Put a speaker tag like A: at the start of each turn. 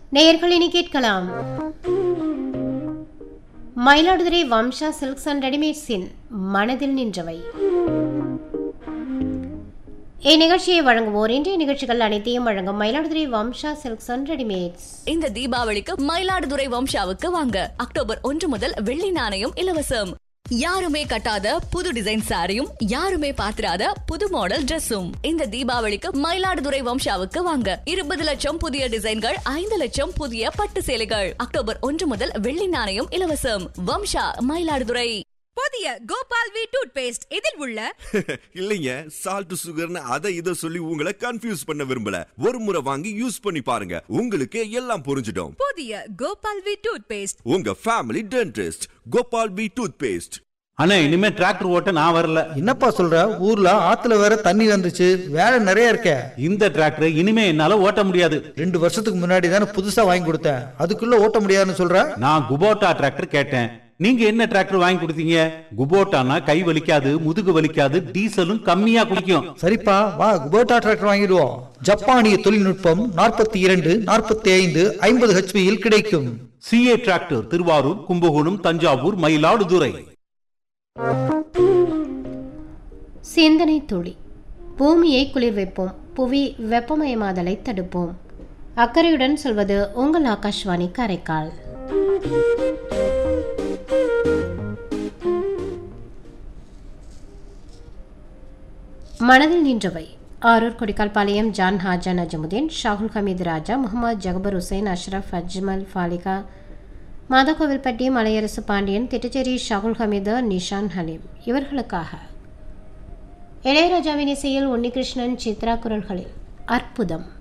A: நேயர்கள் இனி கேட்கலாம் மயிலாடுதுறை வம்சா சில்க்ஸ் அண்ட் ரெடிமேட்ஸின் மனதில் நின்றவை இந்நிகழ்ச்சியை வழங்குவோர் இன்றைய நிகழ்ச்சிகள் அனைத்தையும் வழங்கும் Mayiladuthurai Vamsa silks and readymades
B: இந்த தீபாவளிக்கு மயிலாடுதுறை வம்சாவுக்கு வாங்க அக்டோபர் ஒன்று முதல் வெள்ளி நாணயம் இலவசம் யாருமே கட்டாத புது டிசைன் சாரியும் யாருமே பாத்திராத புது மாடல் Dressum இந்த தீபாவளிக்கு மயிலாடுதுறை வம்சாவுக்கு வாங்க இருபது லட்சம் புதிய டிசைன்கள் ஐந்து லட்சம் புதிய பட்டு சேலைகள் அக்டோபர் ஒன்று முதல் வெள்ளி நாணயம் இலவசம் வம்சா மயிலாடுதுறை
C: புதிய கோபால் வி டூத் பேஸ்ட் இதில் உள்ள
D: இல்லைங்க சால்ட் சுகர்னு அதை இதை சொல்லி உங்களை கன்ஃபியூஸ் பண்ண விரும்பல ஒரு முறை வாங்கி யூஸ் பண்ணி பாருங்க உங்களுக்கு எல்லாம் புரிஞ்சிடும்
C: புதிய கோபால் வி டூத் பேஸ்ட்
D: உங்க family dentist Gopal P toothpaste
E: அண்ணே இனிமே டிராக்டர் ஓட்ட நான் வரல
F: என்னப்பா சொல்ற ஊர்ல ஆத்துல வேற தண்ணி வந்துச்சு வேலை நிறைய இருக்கே
E: இந்த டிராக்டர் இனிமே என்னால ஓட்ட முடியாது
F: ரெண்டு வருஷத்துக்கு முன்னாடி தானே புதுசா வாங்கி கொடுத்தேன் அதுக்குள்ள ஓட்ட முடியாதுன்னு சொல்ற
E: நான் குபோட்டா டிராக்டர் கேட்டேன் நீங்க என்ன டிராக்டர் வாங்கி கொடுத்தீங்க குபோட்டானா கை வலிக்காது முதுகு வலிக்காது டீசலும் கம்மியா குடிக்கும்
F: சரிப்பா வா குபோட்டா டிராக்டர் வாங்கிடுவோம் ஜப்பானிய தொழில்நுட்பம் நாற்பத்தி இரண்டு நாற்பத்தி ஐந்து ஐம்பது ஹெச்பியில் கிடைக்கும்
E: சிஏ டிராக்டர் திருவாரூர் கும்பகோணம் தஞ்சாவூர் மயிலாடுதுறை
A: சிந்தனை துளி பூமியை குளிர் வைப்போம் புவி வெப்பமயமாதலை தடுப்போம் அக்கறையுடன் சொல்வது உங்கள் ஆகாஷ்வாணி காரைக்கால் மனதில் நின்றவை ஆரூர் கொடிக்கால்பாளையம் ஜான் ஹாஜா நஜமுதீன் ஷாகுல் ஹமீது ராஜா முகமது ஜகபர் ஹுசைன் அஷ்ரஃப் அஜ்மல் ஃபாலிகா மாதக்கோவில்பட்டி மலையரசு பாண்டியன் திட்டச்சேரி ஷாகுல் ஹமீது நிஷான் ஹலீம் இவர்களுக்காக இளையராஜாவின் இசையில் உன்னிகிருஷ்ணன் சித்ரா குரல்களில் அற்புதம்